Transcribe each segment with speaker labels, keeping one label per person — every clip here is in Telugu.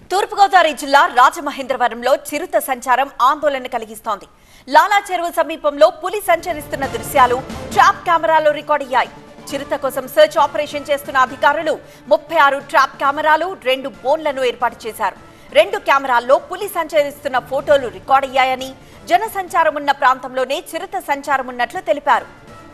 Speaker 1: తూర్పుగోదావరి జిల్లా రాజమహేంద్రవరంలో చిరుత సంచారం ఆందోళన కలిగిస్తోంది లాలా చెరువు సమీపంలో పులి సంచరిస్తున్న దృశ్యాలు ట్రాప్ కెమెరాలో రికార్డయ్యాయి చిరుత కోసం సెర్చ్ ఆపరేషన్ చేస్తున్న అధికారులు ముప్పై ఆరు ట్రాప్ కెమెరాలు రెండు బోన్లను ఏర్పాటు చేశారు రెండు కెమెరాల్లో పులి సంచరిస్తున్న ఫోటోలు రికార్డయ్యాయని జన సంచారం ఉన్న ప్రాంతంలోనే చిరుత సంచారం ఉన్నట్లు తెలిపారు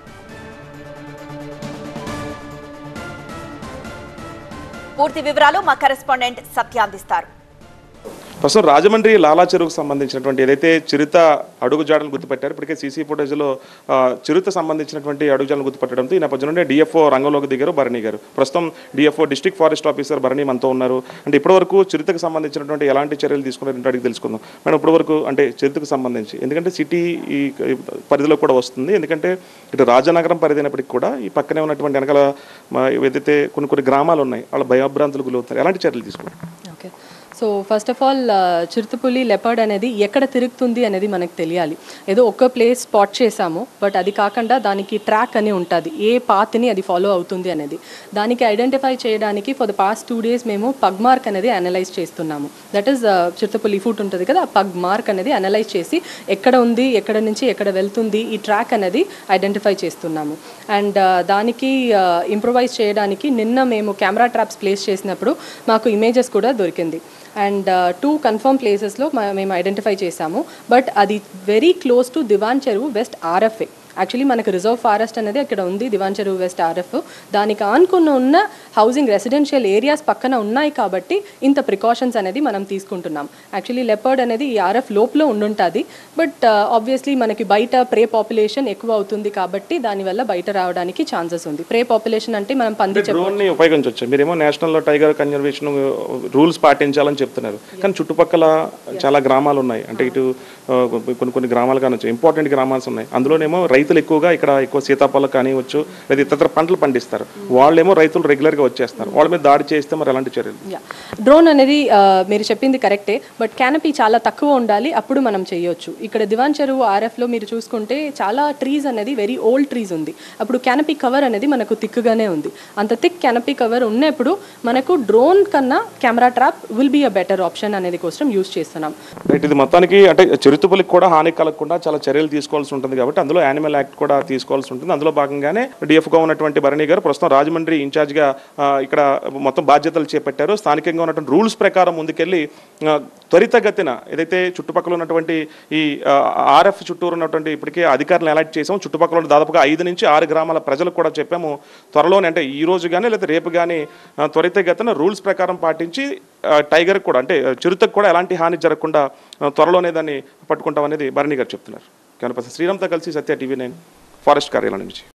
Speaker 1: పూర్తి వివరాలు మా కరెస్పాండెంట్ సత్య అందిస్తారు
Speaker 2: ప్రస్తుతం రాజమండ్రి లాలా చెరువుకు సంబంధించినటువంటి ఏదైతే చిరుత అడుగుజాడలు గుర్తుపెట్టారు ఇప్పటికే సీసీ ఫుటేజ్లో ఆ, చిరుత సంబంధించినటువంటి అడుగుజాడలు గుర్తుపెట్టడంతో ఈ నేపథ్యంలోనే డిఎఫ్ఓ రంగంలోకి దిగారు భరణి గారు ప్రస్తుతం DFO district forest officer Bharani మనతో ఉన్నారు అంటే ఇప్పటివరకు చిరుతకు సంబంధించినటువంటి ఎలాంటి చర్యలు తీసుకున్నారంటే అడిగి తెలుసుకుందాం మేడం ఇప్పటివరకు అంటే చిరుతకు సంబంధించి ఎందుకంటే సిటీ ఈ ఈ పరిధిలో కూడా వస్తుంది ఎందుకంటే ఇటు రాజనగరం పరిధి అయినప్పటికీ కూడా ఈ పక్కనే ఉన్నటువంటి వెనకాల మా ఏదైతే కొన్ని కొన్ని గ్రామాలు ఉన్నాయి వాళ్ళ భయభ్రాంతులకు గురవుతారు ఎలాంటి చర్యలు తీసుకున్నారు
Speaker 3: okay so first of all చిరుతపులి లెపర్డ్ అనేది ఎక్కడ తిరుగుతుంది అనేది మనకు తెలియాలి ఏదో ఒక్క ప్లేస్ స్పాట్ చేసాము బట్ అది కాకుండా దానికి ట్రాక్ అని ఉంటుంది ఏ పాత్ని అది ఫాలో అవుతుంది అనేది దానికి ఐడెంటిఫై చేయడానికి for the past two days మేము పగ్ మార్క్ అనేది అనలైజ్ చేస్తున్నాము దట్ ఈస్ చిరుతపులి ఫుట్ ఉంటుంది కదా ఆ పగ్ మార్క్ అనేది అనలైజ్ చేసి ఎక్కడ ఉంది ఎక్కడ నుంచి ఎక్కడ వెళ్తుంది ఈ ట్రాక్ అనేది ఐడెంటిఫై చేస్తున్నాము అండ్ దానికి ఇంప్రొవైజ్ చేయడానికి నిన్న మేము కెమెరా ట్రాప్స్ ప్లేస్ చేసినప్పుడు మాకు ఇమేజెస్ కూడా దొరికింది అండ్ టూ కన్ఫర్మ్ ప్లేసెస్లో మేము ఐడెంటిఫై చేసాము బట్ అది very close to Diwancheruvu west RFA actually మనకు రిజర్వ్ ఫారెస్ట్ అనేది అక్కడ ఉంది దివాన్ చెరువు వెస్ట్ ఆర్ఎఫ్ దానికి ఆనుకున్న ఉన్న హౌసింగ్ రెసిడెన్షియల్ ఏరియాస్ పక్కన ఉన్నాయి కాబట్టి ఇంత ప్రికాషన్స్ అనేది మనం తీసుకుంటున్నాం యాక్చువల్లీ లెపర్డ్ అనేది ఈ ఆర్ఎఫ్ లోపల ఉండుంటుంది బట్ ఆబ్వియస్లీ మనకి బయట ప్రే పాపులేషన్ ఎక్కువ అవుతుంది కాబట్టి దానివల్ల బయట రావడానికి ఛాన్సెస్ ఉంది ప్రే పాపులేషన్ అంటే మనం పంది చెప్
Speaker 2: డ్రోన్ ని ఉపయోగించవచ్చు మీరేమో నేషనల్ టైగర్ కన్జర్వేషన్ రూల్స్ పాటించాలని చెప్తున్నారు కానీ చుట్టుపక్కల చాలా గ్రామాలు ఉన్నాయి అంటే ఇటు ఆ, కొన్ని కొన్ని గ్రామాలు కానొచ్చు ఇంపార్టెంట్ గ్రామాలు ఉన్నాయి అందులోనేమో రైతులు ఎక్కువగా ఇక్కడ ఎక్కువ సీతాఫలం కానివచ్చు లేదా ఇతర పంటలు పండిస్తారు వాళ్ళేమో రైతులు రెగ్యులర్ గా వచ్చేస్తారు వాళ్ళ మీద దాడి చేస్తే మరి ఎలాంటి చర్యలు
Speaker 3: యా డ్రోన్ అనేది ఆ, మీరు చెప్పింది కరెక్టే బట్ క్యానపీ చాలా తక్కువ ఉండాలి అప్పుడు మనం చేయొచ్చు ఇక్కడ దివాన్ చెరువు ఆర్ఎఫ్లో మీరు చూసుకుంటే చాలా ట్రీస్ అనేది వెరీ ఓల్డ్ ట్రీస్ ఉంది అప్పుడు క్యానపీ కవర్ అనేది మనకు థిక్గానే ఉంది అంత థిక్ క్యానపీ కవర్ ఉన్నప్పుడు మనకు డ్రోన్ కన్నా camera trap will be a better option అనేది కోసం యూస్ చేస్తున్నాం
Speaker 2: రైట్ ఇది మొత్తానికి అంటే చిరుతపులికి కూడా హాని కలగకుండా చాలా చర్యలు తీసుకోవాల్సి ఉంటుంది కాబట్టి అందులో యానిమల్ యాక్ట్ కూడా తీసుకోవాల్సి ఉంటుంది అందులో భాగంగానే డిఎఫ్గా ఉన్నటువంటి భరణి గారు ప్రస్తుతం రాజమండ్రి ఇన్ఛార్జ్గా ఆ, ఇక్కడ మొత్తం బాధ్యతలు చేపట్టారు స్థానికంగా ఉన్నటువంటి రూల్స్ ప్రకారం ముందుకెళ్ళి ఆ, త్వరితగతిన ఏదైతే చుట్టుపక్కల ఉన్నటువంటి ఈ ఆర్ఎఫ్ చుట్టూరు ఉన్నటువంటి ఇప్పటికే అధికారులను అలర్ట్ చేసాం చుట్టుపక్కల ఉన్న దాదాపుగా ఐదు నుంచి ఆరు గ్రామాల ప్రజలకు కూడా చెప్పాము త్వరలోనే అంటే ఈ రోజు కానీ లేదా రేపు కానీ ఆ, త్వరితగతిన రూల్స్ ప్రకారం పాటించి ఆ, టైగర్ కూడా అంటే ఆ, చిరుతకు కూడా ఎలాంటి హాని జరగకుండా ఆ, త్వరలోనే దాన్ని పట్టుకుంటాం అనేది భరణి గారు చెప్తున్నారు కెమెరా పర్సన్ శ్రీరామ్తో కలిసి సత్య టీవీ నైన్ ఫారెస్ట్ కార్యాలయం నుంచి